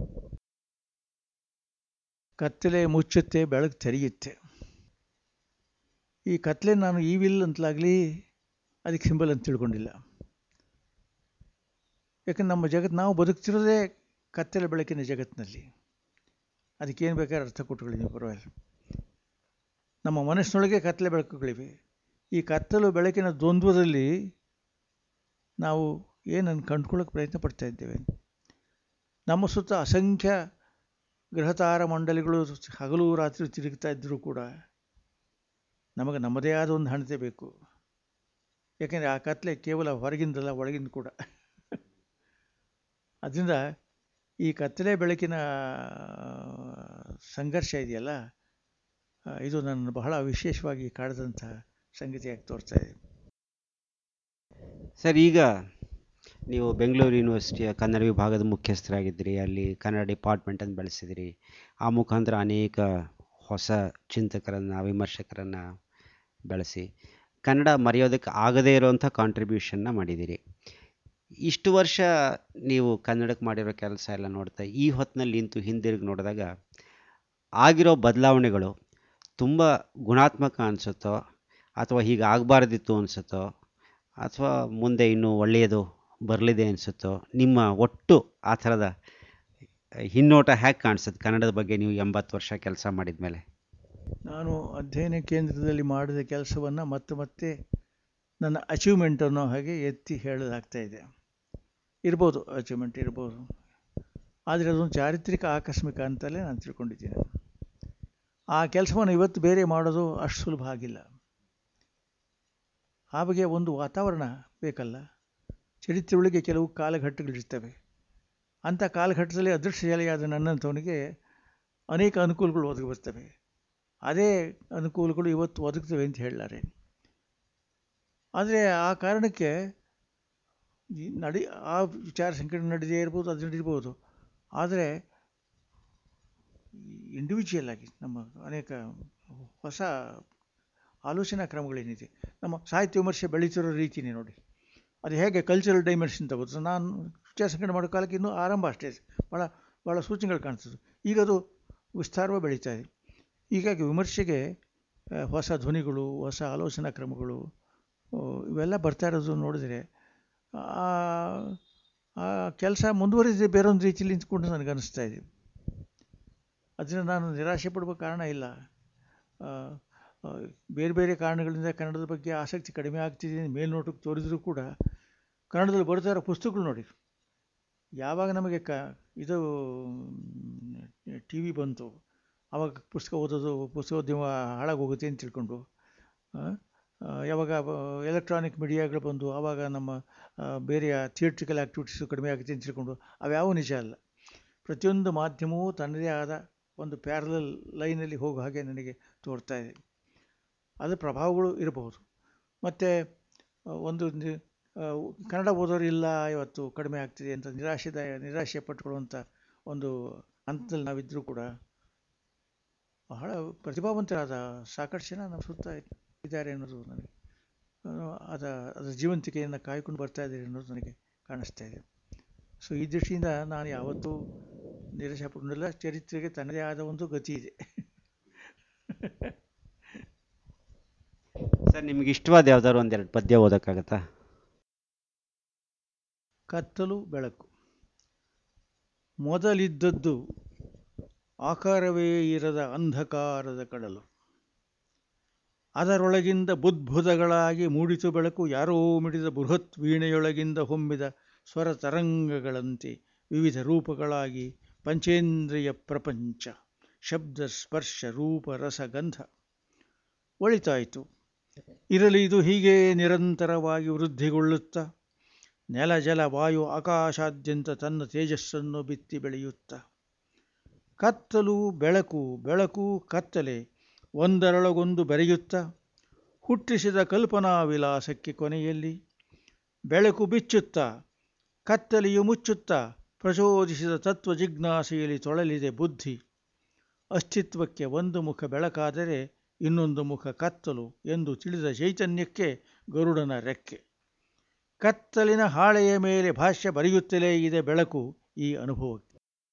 ಕತ್ತಲೆ ಮುಚ್ಚುತ್ತೆ ಬೆಳಕು ತೆರೆಯುತ್ತೆ ಈ ಕತ್ತಲೆ ನಾನು ಈವಿಲ್ ಅಂತಲಾಗಲಿ ಅದಕ್ಕೆ ಸಿಂಬಲ್ ಅಂತ ತಿಳ್ಕೊಂಡಿಲ್ಲ ಯಾಕಂದ್ರೆ ನಮ್ಮ ಜಗತ್ತು ನಾವು ಬದುಕ್ತಿರೋದೇ ಕತ್ತಲೆ ಬೆಳಕಿನ ಜಗತ್ತಿನಲ್ಲಿ ಅದಕ್ಕೇನು ಬೇಕಾದ್ರೆ ಅರ್ಥ ಕೊಟ್ಕೊಳ್ಳಿ ನೀವು ಪರವಾಗಿಲ್ಲ ನಮ್ಮ ಮನಸ್ಸಿನೊಳಗೆ ಕತ್ತಲೆ ಬೆಳಕುಗಳಿವೆ ಈ ಕತ್ತಲು ಬೆಳಕಿನ ದ್ವಂದ್ವದಲ್ಲಿ ನಾವು ಏನನ್ನು ಕಂಡುಕೊಳ್ಳೋಕೆ ಪ್ರಯತ್ನ ಪಡ್ತಾ ಇದ್ದೇವೆ ನಮ್ಮ ಸುತ್ತ ಅಸಂಖ್ಯ ಗ್ರಹತಾರ ಮಂಡಲಿಗಳು ಹಗಲು ರಾತ್ರಿ ತಿರುಗ್ತಾ ಇದ್ದರೂ ಕೂಡ ನಮಗೆ ನಮ್ಮದೇ ಆದ ಒಂದು ಹಣತೆ ಬೇಕು ಯಾಕೆಂದರೆ ಆ ಕತ್ತಲೆ ಕೇವಲ ಹೊರಗಿಂದಲ್ಲ ಒಳಗಿಂದ ಕೂಡ ಅದರಿಂದ ಈ ಕತ್ತಲೆ ಬೆಳಕಿನ ಸಂಘರ್ಷ ಇದೆಯಲ್ಲ ಆ, ಇದು ನನ್ನ ಬಹಳ ವಿಶೇಷವಾಗಿ ಕಾಡಿದಂಥ ಸಂಗತಿಯಾಗಿ ತೋರ್ತಾ ಇದೆ ಸರ್ ಈಗ ನೀವು ಬೆಂಗಳೂರು ಯೂನಿವರ್ಸಿಟಿಯ ಕನ್ನಡ ವಿಭಾಗದ ಮುಖ್ಯಸ್ಥರಾಗಿದ್ದೀರಿ ಅಲ್ಲಿ ಕನ್ನಡ ಡಿಪಾರ್ಟ್ಮೆಂಟನ್ನು ಬೆಳೆಸಿದಿರಿ ಆ ಮುಖಾಂತರ ಅನೇಕ ಹೊಸ ಚಿಂತಕರನ್ನು ವಿಮರ್ಶಕರನ್ನು ಬೆಳೆಸಿ ಕನ್ನಡ ಮರೆಯೋದಕ್ಕೆ ಆಗದೇ ಇರೋವಂಥ ಕಾಂಟ್ರಿಬ್ಯೂಷನ್ನ ಮಾಡಿದ್ದೀರಿ ಇಷ್ಟು ವರ್ಷ ನೀವು ಕನ್ನಡಕ್ಕೆ ಮಾಡಿರೋ ಕೆಲಸ ಎಲ್ಲ ನೋಡ್ತಾ ಈ ಹೊತ್ತಿನಲ್ಲಿ ನಿಂತು ಹಿಂದಿರುಗಿ ನೋಡಿದಾಗ ಆಗಿರೋ ಬದಲಾವಣೆಗಳು ತುಂಬ ಗುಣಾತ್ಮಕ ಅನಿಸುತ್ತೋ ಅಥವಾ ಹೀಗೆ ಆಗಬಾರ್ದಿತ್ತು ಅನಿಸುತ್ತೋ ಅಥವಾ ಮುಂದೆ ಇನ್ನೂ ಒಳ್ಳೆಯದು ಬರಲಿದೆ ಅನಿಸುತ್ತೋ ನಿಮ್ಮ ಒಟ್ಟು ಆ ಥರದ ಹಿನ್ನೋಟ ಹೇಗೆ ಕಾಣಿಸುತ್ತೆ ಕನ್ನಡದ ಬಗ್ಗೆ ನೀವು ಎಂಬತ್ತು ವರ್ಷ ಕೆಲಸ ಮಾಡಿದ ಮೇಲೆ ನಾನು ಅಧ್ಯಯನ ಕೇಂದ್ರದಲ್ಲಿ ಮಾಡಿದ ಕೆಲಸವನ್ನು ಮತ್ತೆ ಮತ್ತೆ ನನ್ನ ಅಚೀವ್ಮೆಂಟ್ ಅನ್ನೋ ಹಾಗೆ ಎತ್ತಿ ಹೇಳಲಾಗ್ತಾ ಇದೆ ಇರ್ಬೋದು ಅಚೀವ್ಮೆಂಟ್ ಇರ್ಬೋದು ಆದರೆ ಅದೊಂದು ಚಾರಿತ್ರಿಕ ಆಕಸ್ಮಿಕ ಅಂತಲೇ ನಾನು ತಿಳ್ಕೊಂಡಿದ್ದೀನಿ ಆ ಕೆಲಸವನ್ನು ಇವತ್ತು ಬೇರೆ ಮಾಡೋದು ಅಷ್ಟು ಸುಲಭ ಆಗಿಲ್ಲ ಆ ಬಗ್ಗೆ ಒಂದು ವಾತಾವರಣ ಬೇಕಲ್ಲ ಚರಿತ್ರೆಯೊಳಗೆ ಕೆಲವು ಕಾಲಘಟ್ಟಗಳಿರ್ತವೆ ಅಂಥ ಕಾಲಘಟ್ಟದಲ್ಲಿ ಅದೃಷ್ಟಶಾಲಿಯಾದ ನನ್ನಂಥವನಿಗೆ ಅನೇಕ ಅನುಕೂಲಗಳು ಒದಗಿ ಬರ್ತವೆ ಅದೇ ಅನುಕೂಲಗಳು ಇವತ್ತು ಒದಗ್ತವೆ ಅಂತ ಹೇಳಲಾರೆ ಆದರೆ ಆ ಕಾರಣಕ್ಕೆ ಈ ನಡಿ ಆ ವಿಚಾರ ಸಂಕಿರಣ ನಡೆದೇ ಇರ್ಬೋದು ಅದು ನಡೀರ್ಬೋದು ಆದರೆ ಇಂಡಿವಿಜುವಲ್ ಆಗಿ ನಮ್ಮ ಅನೇಕ ಹೊಸ ಆಲೋಚನಾ ಕ್ರಮಗಳೇನಿದೆ ನಮ್ಮ ಸಾಹಿತ್ಯ ವಿಮರ್ಶೆ ಬೆಳೀತಿರೋ ರೀತಿನೇ ನೋಡಿ ಅದು ಹೇಗೆ ಕಲ್ಚರಲ್ ಡೈಮೆನ್ಷನ್ ತಗೋದು ನಾನು ವಿಚಾರ ಸಂಕಿರಣ ಮಾಡೋ ಕಾಲಕ್ಕೆ ಇನ್ನೂ ಆರಂಭ ಅಷ್ಟೇ ಭಾಳ ಭಾಳ ಸೂಚನೆಗಳು ಕಾಣಿಸ್ತದೆ ಈಗ ಅದು ವಿಸ್ತಾರವಾಗಿ ಬೆಳೀತಾ ಇದೆ ಹೀಗಾಗಿ ವಿಮರ್ಶೆಗೆ ಆ, ಹೊಸ ಧ್ವನಿಗಳು ಹೊಸ ಆಲೋಚನಾ ಕ್ರಮಗಳು ಆ, ಇವೆಲ್ಲ ಬರ್ತಾ ಇರೋದು ನೋಡಿದರೆ ಆ ಆ ಕೆಲಸ ಮುಂದುವರಿದಿದೆ ಬೇರೊಂದು ರೀತಿಯಲ್ಲಿ ನಿಂತ್ಕೊಂಡು ನನಗೆ ಅನಿಸ್ತಾ ಇದೆ ಅದರಿಂದ ನಾನು ನಿರಾಶೆ ಪಡುವ ಕಾರಣ ಇಲ್ಲ ಆ, ಆ, ಬೇರೆ ಬೇರೆ ಕಾರಣಗಳಿಂದ ಕನ್ನಡದ ಬಗ್ಗೆ ಆಸಕ್ತಿ ಕಡಿಮೆ ಆಗ್ತಿದೆ ಅಂತ ಮೇಲ್ನೋಟಕ್ಕೆ ತೋರಿದರೂ ಕೂಡ ಕನ್ನಡದಲ್ಲಿ ಬರ್ತಾ ಇರೋ ಪುಸ್ತಕಗಳು ನೋಡಿ ಯಾವಾಗ ನಮಗೆ ಕ ಇದು ಟಿ ವಿ ಬಂತು ಆವಾಗ ಪುಸ್ತಕ ಓದೋದು ಪುಸ್ತಕೋದ್ಯಮ ಹಾಳಾಗೋಗುತ್ತೆ ಅಂತ ತಿಳ್ಕೊಂಡು ಆ, ಆ, ಯಾವಾಗ ಎಲೆಕ್ಟ್ರಾನಿಕ್ ಮೀಡಿಯಾಗಳು ಬಂದು ಆವಾಗ ನಮ್ಮ ಆ, ಬೇರೆಯ ಥಿಯೇಟ್ರಿಕಲ್ ಆ್ಯಕ್ಟಿವಿಟೀಸು ಕಡಿಮೆ ಆಗುತ್ತೆ ಅಂತ ತಿಳ್ಕೊಂಡು ಅವ್ಯಾವ ನಿಜ ಅಲ್ಲ ಪ್ರತಿಯೊಂದು ಮಾಧ್ಯಮವೂ ತನ್ನದೇ ಆದ ಒಂದು ಪ್ಯಾರಲಲ್ ಲೈನಲ್ಲಿ ಹೋಗೋ ಹಾಗೆ ನನಗೆ ತೋರ್ತಾ ಇದೆ ಅದರ ಪ್ರಭಾವಗಳು ಇರಬಹುದು ಮತ್ತು ಒಂದು ನಿ- ಆ, ಕನ್ನಡ ಓದೋರು ಇಲ್ಲ ಇವತ್ತು ಕಡಿಮೆ ಆಗ್ತಿದೆ ಅಂತ ನಿರಾಶೆದಾಯ ನಿರಾಶೆ ಪಟ್ಟುಕೊಳ್ಳುವಂಥ ಒಂದು ಹಂತದಲ್ಲಿ ನಾವಿದ್ದರೂ ಕೂಡ ಬಹಳ ಪ್ರತಿಭಾವಂತರಾದ ಸಾಕಷ್ಟು ಜನ ನಮ್ಮ ಸುತ್ತ ಇದ್ದಾರೆ ಅನ್ನೋದು ನನಗೆ ಆ, ಅದ ಅದರ ಜೀವಂತಿಕೆಯನ್ನು ಕಾಯ್ಕೊಂಡು ಬರ್ತಾ ಇದ್ದಾರೆ ಅನ್ನೋದು ನನಗೆ ಕಾಣಿಸ್ತಾ ಇದೆ ಸೊ ಈ ದೃಷ್ಟಿಯಿಂದ ನಾನು ಯಾವತ್ತೂ ನಿರಾಶೆ ಪಟ್ಟಿಲ್ಲ ಚರಿತ್ರೆಗೆ ತನ್ನದೇ ಆದ ಒಂದು ಗತಿ ಇದೆ ಸರ್ ನಿಮ್ಗೆ ಇಷ್ಟವಾದ ಯಾವ್ದಾದ್ರು ಒಂದೆರಡು ಪದ್ಯ ಓದೋಕ್ಕಾಗತ್ತಾ ಕತ್ತಲು ಬೆಳಕು ಮೊದಲಿದ್ದದ್ದು ಆಕಾರವೇ ಇರದ ಅಂಧಕಾರದ ಕಡಲು ಅದರೊಳಗಿಂದ ಬುದ್ಭುತಗಳಾಗಿ ಮೂಡಿತು ಬೆಳಕು ಯಾರೋ ಮಿಡಿದ ಬೃಹತ್ ವೀಣೆಯೊಳಗಿಂದ ಹೊಮ್ಮಿದ ಸ್ವರ ತರಂಗಗಳಂತೆ ವಿವಿಧ ರೂಪಗಳಾಗಿ ಪಂಚೇಂದ್ರಿಯ ಪ್ರಪಂಚ ಶಬ್ದ ಸ್ಪರ್ಶ ರೂಪ ರಸ ಗಂಧ ಒಳಿತಾಯಿತು ಇರಲಿ ಇದು ಹೀಗೆ ನಿರಂತರವಾಗಿ ವೃದ್ಧಿಗೊಳ್ಳುತ್ತಾ ನೆಲ ಜಲ ವಾಯು ಆಕಾಶಾದ್ಯಂತ ತನ್ನ ತೇಜಸ್ಸನ್ನು ಬಿತ್ತಿ ಬೆಳೆಯುತ್ತಾ ಕತ್ತಲು ಬೆಳಕು ಬೆಳಕು ಕತ್ತಲೆ ಒಂದರೊಳಗೊಂದು ಬೆರೆಯುತ್ತಾ ಹುಟ್ಟಿಸಿದ ಕಲ್ಪನಾ ವಿಲಾಸಕ್ಕೆ ಕೊನೆಯಲ್ಲಿ ಬೆಳಕು ಬಿಚ್ಚುತ್ತಾ ಕತ್ತಲೆಯು ಮುಚ್ಚುತ್ತಾ ಪ್ರಚೋದಿಸಿದ ತತ್ವ ಜಿಜ್ಞಾಸೆಯಲ್ಲಿ ತೊಳಲಿದೆ ಬುದ್ಧಿ ಅಸ್ತಿತ್ವಕ್ಕೆ ಒಂದು ಮುಖ ಬೆಳಕಾದರೆ ಇನ್ನೊಂದು ಮುಖ ಕತ್ತಲು ಎಂದು ತಿಳಿದ ಚೈತನ್ಯಕ್ಕೆ ಗರುಡನ ರೆಕ್ಕೆ ಕತ್ತಲಿನ ಹಾಳೆಯ ಮೇಲೆ ಭಾಷ್ಯ ಬರೆಯುತ್ತಲೇ ಇದೆ ಬೆಳಕು ಈ ಅನುಭವಕ್ಕೆ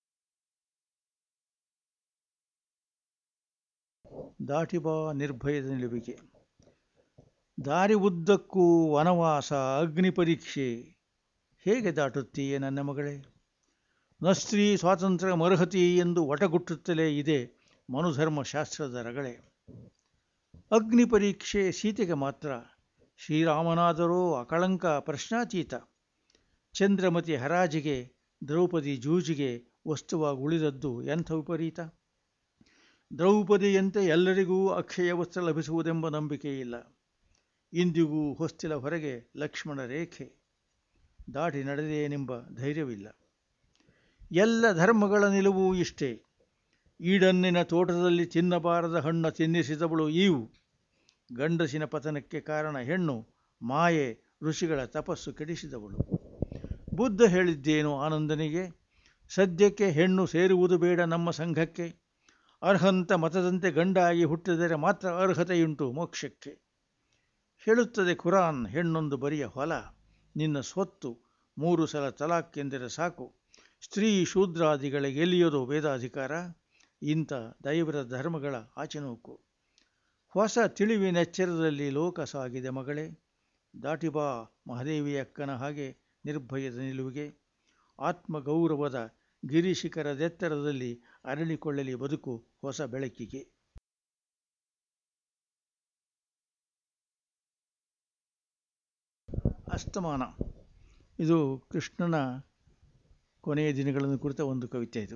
ದಾಟಿ ಬಾ ನಿರ್ಭಯದ ನಿಲುವಿಗೆ ದಾರಿ ಉದ್ದಕ್ಕೂ ವನವಾಸ ಅಗ್ನಿ ಪರೀಕ್ಷೆ ಹೇಗೆ ದಾಟುತ್ತೀಯೇ ನನ್ನ ಮಗಳೇ ನಸ್ತ್ರೀ ಸ್ವಾತಂತ್ರ್ಯ ಮರುಹತಿ ಎಂದು ಒಟಗುಟ್ಟುತ್ತಲೇ ಇದೆ ಮನುಧರ್ಮ ಶಾಸ್ತ್ರದ ರಗಳೆ ಅಗ್ನಿ ಪರೀಕ್ಷೆ ಸೀತೆಗೆ ಮಾತ್ರ ಶ್ರೀರಾಮನಾದರೂ ಅಕಳಂಕ ಪ್ರಶ್ನಾತೀತ ಚಂದ್ರಮತಿ ಹರಾಜಿಗೆ ದ್ರೌಪದಿ ಜೂಜಿಗೆ ವಸ್ತುವಾಗಿ ಉಳಿದದ್ದು ಎಂಥ ವಿಪರೀತ ದ್ರೌಪದಿಯಂತೆ ಎಲ್ಲರಿಗೂ ಅಕ್ಷಯ ವಸ್ತ್ರ ಲಭಿಸುವುದೆಂಬ ನಂಬಿಕೆ ಇಲ್ಲ ಇಂದಿಗೂ ಹೊಸ್ತಿಲ ಹೊರಗೆ ಲಕ್ಷ್ಮಣ ರೇಖೆ ದಾಟಿ ನಡೆದೇನೆಂಬ ಧೈರ್ಯವಿಲ್ಲ ಎಲ್ಲ ಧರ್ಮಗಳ ನಿಲುವು ಇಷ್ಟೇ ಈಡನ್ನಿನ ತೋಟದಲ್ಲಿ ತಿನ್ನಬಾರದ ಹಣ್ಣು ತಿನ್ನಿಸಿದವಳು ಈವು ಗಂಡಸಿನ ಪತನಕ್ಕೆ ಕಾರಣ ಹೆಣ್ಣು ಮಾಯೆ ಋಷಿಗಳ ತಪಸ್ಸು ಕೆಡಿಸಿದವಳು ಬುದ್ಧ ಹೇಳಿದ್ದೇನು ಆನಂದನಿಗೆ ಸದ್ಯಕ್ಕೆ ಹೆಣ್ಣು ಸೇರುವುದು ಬೇಡ ನಮ್ಮ ಸಂಘಕ್ಕೆ ಅರ್ಹಂತ ಮತದಂತೆ ಗಂಡಾಗಿ ಹುಟ್ಟಿದರೆ ಮಾತ್ರ ಅರ್ಹತೆಯುಂಟು ಮೋಕ್ಷಕ್ಕೆ ಹೇಳುತ್ತದೆ ಕುರಾನ್ ಹೆಣ್ಣೊಂದು ಬರಿಯ ಹೊಲ ನಿನ್ನ ಸ್ವತ್ತು ಮೂರು ಸಲ ತಲಾಕ್ ಎಂದರೆ ಸಾಕು ಸ್ತ್ರೀ ಶೂದ್ರಾದಿಗಳಿಗೆ ಎಲ್ಲಿಯೋದು ವೇದಾಧಿಕಾರ ಇಂಥ ದೈವರ ಧರ್ಮಗಳ ಆಚೆನೂಕು ಹೊಸ ತಿಳಿವಿನೆಚ್ಚರದಲ್ಲಿ ಲೋಕ ಸಾಗಿದೆ ಮಗಳೇ ದಾಟಿ ಬಾ ಮಹಾದೇವಿ ಅಕ್ಕನ ಹಾಗೆ ನಿರ್ಭಯದ ನಿಲುವಿಗೆ ಆತ್ಮಗೌರವದ ಗಿರಿಶಿಖರದೆತ್ತರದಲ್ಲಿ ಅರಳಿಕೊಳ್ಳಲಿ ಬದುಕು ಹೊಸ ಬೆಳಕಿಗೆ ಅಸ್ತಮಾನ ಇದು ಕೃಷ್ಣನ ಕೊನೆಯ ದಿನಗಳನ್ನು ಕುರಿತ ಒಂದು ಕವಿತೆ ಇದು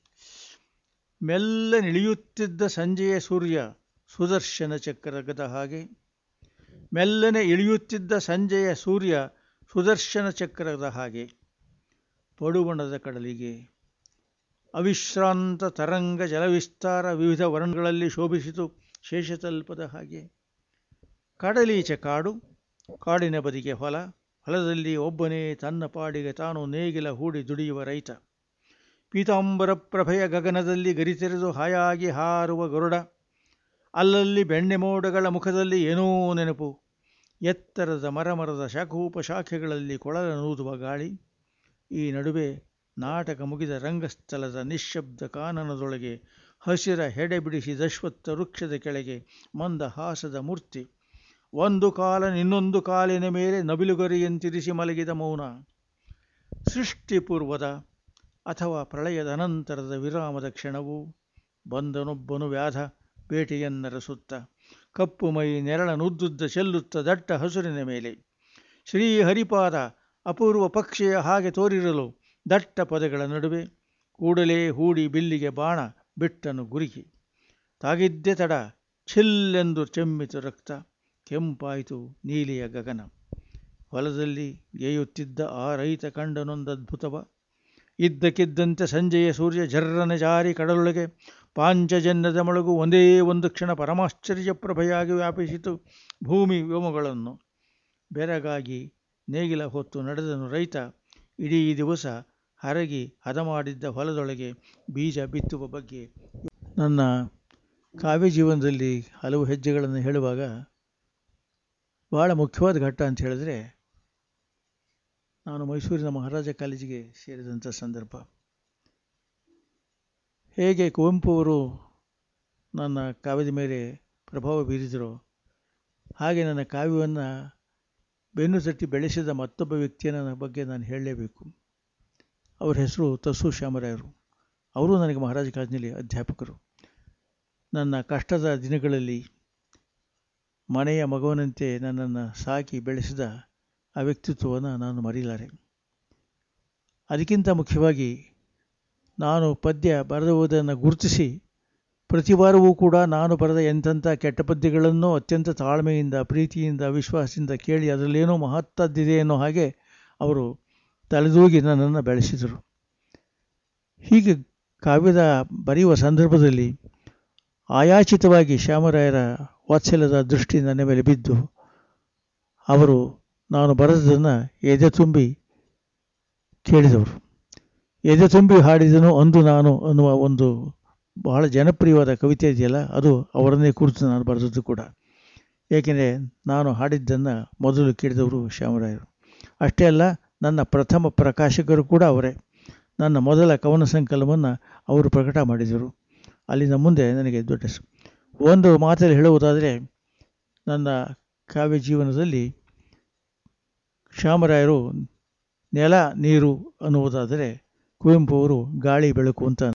ಮೆಲ್ಲನಿಳಿಯುತ್ತಿದ್ದ ಸಂಜೆಯ ಸೂರ್ಯ ಸುದರ್ಶನ ಚಕ್ರಗದ ಹಾಗೆ ಮೆಲ್ಲನೆ ಇಳಿಯುತ್ತಿದ್ದ ಸಂಜೆಯ ಸೂರ್ಯ ಸುದರ್ಶನ ಚಕ್ರದ ಹಾಗೆ ಪಡುಬಣದ ಕಡಲಿಗೆ ಅವಿಶ್ರಾಂತ ತರಂಗ ಜಲವಿಸ್ತಾರ ವಿವಿಧ ವರ್ಣಗಳಲ್ಲಿ ಶೋಭಿಸಿತು ಶೇಷತಲ್ಪದ ಹಾಗೆ ಕಡಲೀಚೆ ಕಾಡು ಕಾಡಿನ ಬದಿಗೆ ಹೊಲ ಹೊಲದಲ್ಲಿ ಒಬ್ಬನೇ ತನ್ನ ಪಾಡಿಗೆ ತಾನು ನೇಗಿಲ ಹೂಡಿ ದುಡಿಯುವ ರೈತ ಪೀತಾಂಬರ ಪ್ರಭೆಯ ಗಗನದಲ್ಲಿ ಗರಿತೆರೆದು ಹಾಯಾಗಿ ಹಾರುವ ಗರುಡ ಅಲ್ಲಲ್ಲಿ ಬೆಣ್ಣೆ ಮೋಡಗಳ ಮುಖದಲ್ಲಿ ಏನೋ ನೆನಪು ಎತ್ತರದ ಮರಮರದ ಶಾಖೋಪಶಾಖೆಗಳಲ್ಲಿ ಕೊಳಲ ನೂದುವ ಗಾಳಿ ಈ ನಡುವೆ ನಾಟಕ ಮುಗಿದ ರಂಗಸ್ಥಳದ ನಿಶ್ಶಬ್ದ ಕಾನನದೊಳಗೆ ಹಸಿರ ಹೆಡೆ ಬಿಡಿಸಿ ದಶ್ವತ್ಥ ವೃಕ್ಷದ ಕೆಳಗೆ ಮಂದ ಹಾಸದ ಮೂರ್ತಿ ಒಂದು ಕಾಲ ಇನ್ನೊಂದು ಕಾಲಿನ ಮೇಲೆ ನಬಿಲುಗರಿಯಂತಿರಿಸಿ ಮಲಗಿದ ಮೌನ ಸೃಷ್ಟಿಪೂರ್ವದ ಅಥವಾ ಪ್ರಳಯದ ಅನಂತರದ ವಿರಾಮದ ಕ್ಷಣವು ಬಂದನೊಬ್ಬನು ವ್ಯಾಧ ಬೇಟೆಯನ್ನರಸುತ್ತ ಕಪ್ಪು ಮೈ ನೆರಳನುದ್ದುದ್ದ ಚೆಲ್ಲುತ್ತ ದಟ್ಟ ಹಸುರಿನ ಮೇಲೆ ಶ್ರೀಹರಿಪಾದ ಅಪೂರ್ವ ಪಕ್ಷಿಯ ಹಾಗೆ ತೋರಿರಲು ದಟ್ಟ ಪದಗಳ ನಡುವೆ ಕೂಡಲೇ ಹೂಡಿ ಬಿಲ್ಲಿಗೆ ಬಾಣ ಬಿಟ್ಟನು ಗುರುಗಿ ತಾಗಿದ್ದೆ ತಡ ಛಿಲ್ಲೆಂದು ಚೆಮ್ಮಿತು ರಕ್ತ ಕೆಂಪಾಯಿತು ನೀಲಿಯ ಗಗನ ಹೊಲದಲ್ಲಿ ಏಯುತ್ತಿದ್ದ ಆ ರೈತ ಕಂಡನೊಂದದ್ಭುತವ ಇದ್ದಕ್ಕಿದ್ದಂತೆ ಸಂಜೆಯ ಸೂರ್ಯ ಜರ್ರನ ಜಾರಿ ಕಡಲೊಳಗೆ ಪಾಂಚಜನ್ಯದ ಮೊಳಗು ಒಂದೇ ಒಂದು ಕ್ಷಣ ಪರಮಾಶ್ಚರ್ಯ ಪ್ರಭೆಯಾಗಿ ವ್ಯಾಪಿಸಿತು ಭೂಮಿ ವ್ಯೋಮಗಳನ್ನು ಬೆರಗಾಗಿ ನೇಗಿಲ ಹೊತ್ತು ನಡೆದನು ರೈತ ಇಡೀ ದಿವಸ ಹರಗಿ ಹದ ಮಾಡಿದ್ದ ಹೊಲದೊಳಗೆ ಬೀಜ ಬಿತ್ತುವ ಬಗ್ಗೆ ನನ್ನ ಕಾವ್ಯ ಜೀವನದಲ್ಲಿ ಹಲವು ಹೆಜ್ಜೆಗಳನ್ನು ಹೇಳುವಾಗ ಭಾಳ ಮುಖ್ಯವಾದ ಘಟ್ಟ ಅಂತ ಹೇಳಿದ್ರೆ ನಾನು ಮೈಸೂರಿನ ಮಹಾರಾಜ ಕಾಲೇಜಿಗೆ ಸೇರಿದಂಥ ಸಂದರ್ಭ ಹೇಗೆ ಕುವೆಂಪು ಅವರು ನನ್ನ ಕಾವ್ಯದ ಮೇಲೆ ಪ್ರಭಾವ ಬೀರಿದರೋ ಹಾಗೆ ನನ್ನ ಕಾವ್ಯವನ್ನು ಬೆನ್ನು ತಟ್ಟಿ ಬೆಳೆಸಿದ ಮತ್ತೊಬ್ಬ ವ್ಯಕ್ತಿಯ ಬಗ್ಗೆ ನಾನು ಹೇಳಲೇಬೇಕು ಅವ್ರ ಹೆಸರು ತಸು ಶ್ಯಾಮರಾಯರು ಅವರು ನನಗೆ ಮಹಾರಾಜ ಕಾಲೇಜಿನಲ್ಲಿ ಅಧ್ಯಾಪಕರು ನನ್ನ ಕಷ್ಟದ ದಿನಗಳಲ್ಲಿ ಮನೆಯ ಮಗುವನಂತೆ ನನ್ನನ್ನು ಸಾಕಿ ಬೆಳೆಸಿದ ಆ ವ್ಯಕ್ತಿತ್ವವನ್ನು ನಾನು ಮರೀಲಾರೆ ಅದಕ್ಕಿಂತ ಮುಖ್ಯವಾಗಿ ನಾನು ಪದ್ಯ ಬರೆದುವುದನ್ನು ಗುರುತಿಸಿ ಪ್ರತಿ ವಾರವೂ ಕೂಡ ನಾನು ಬರೆದ ಎಂಥೆಂಥ ಕೆಟ್ಟ ಪದ್ಯಗಳನ್ನು ಅತ್ಯಂತ ತಾಳ್ಮೆಯಿಂದ ಪ್ರೀತಿಯಿಂದ ವಿಶ್ವಾಸದಿಂದ ಕೇಳಿ ಅದರಲ್ಲೇನೋ ಮಹತ್ತದ್ದಿದೆ ಅನ್ನೋ ಹಾಗೆ ಅವರು ತಲೆದೂಗಿ ನನ್ನನ್ನು ಬೆಳೆಸಿದರು ಹೀಗೆ ಕಾವ್ಯದ ಬರೆಯುವ ಸಂದರ್ಭದಲ್ಲಿ ಆಯಾಚಿತವಾಗಿ ಶ್ಯಾಮರಾಯರ ವಾತ್ಸಲ್ಯದ ದೃಷ್ಟಿ ನನ್ನ ಮೇಲೆ ಬಿದ್ದು ಅವರು ನಾನು ಬರೆದದನ್ನು ಎದೆ ತುಂಬಿ ಕೇಳಿದವರು ಎದೆ ತುಂಬಿ ಹಾಡಿದನು ಅಂದು ನಾನು ಅನ್ನುವ ಒಂದು ಬಹಳ ಜನಪ್ರಿಯವಾದ ಕವಿತೆ ಇದೆಯಲ್ಲ ಅದು ಅವರನ್ನೇ ಕುರಿತು ನಾನು ಬರೆದದ್ದು ಕೂಡ ಏಕೆಂದರೆ ನಾನು ಹಾಡಿದ್ದನ್ನು ಮೊದಲು ಕೇಳಿದವರು ಶ್ಯಾಮರಾಯರು ಅಷ್ಟೇ ಅಲ್ಲ ನನ್ನ ಪ್ರಥಮ ಪ್ರಕಾಶಕರು ಕೂಡ ಅವರೇ ನನ್ನ ಮೊದಲ ಕವನ ಸಂಕಲನವನ್ನು ಅವರು ಪ್ರಕಟ ಮಾಡಿದರು ಅಲ್ಲಿಂದ ಮುಂದೆ ನನಗೆ ದೊಡ್ಡ ಸ- ಒಂದು ಮಾತಲ್ಲಿ ಹೇಳುವುದಾದರೆ ನನ್ನ ಕಾವ್ಯ ಜೀವನದಲ್ಲಿ ಶ್ಯಾಮರಾಯರು ನೆಲ ನೀರು ಅನ್ನುವುದಾದರೆ ಕುವೆಂಪು ಅವರು ಗಾಳಿ ಬೆಳಕು ಅಂತ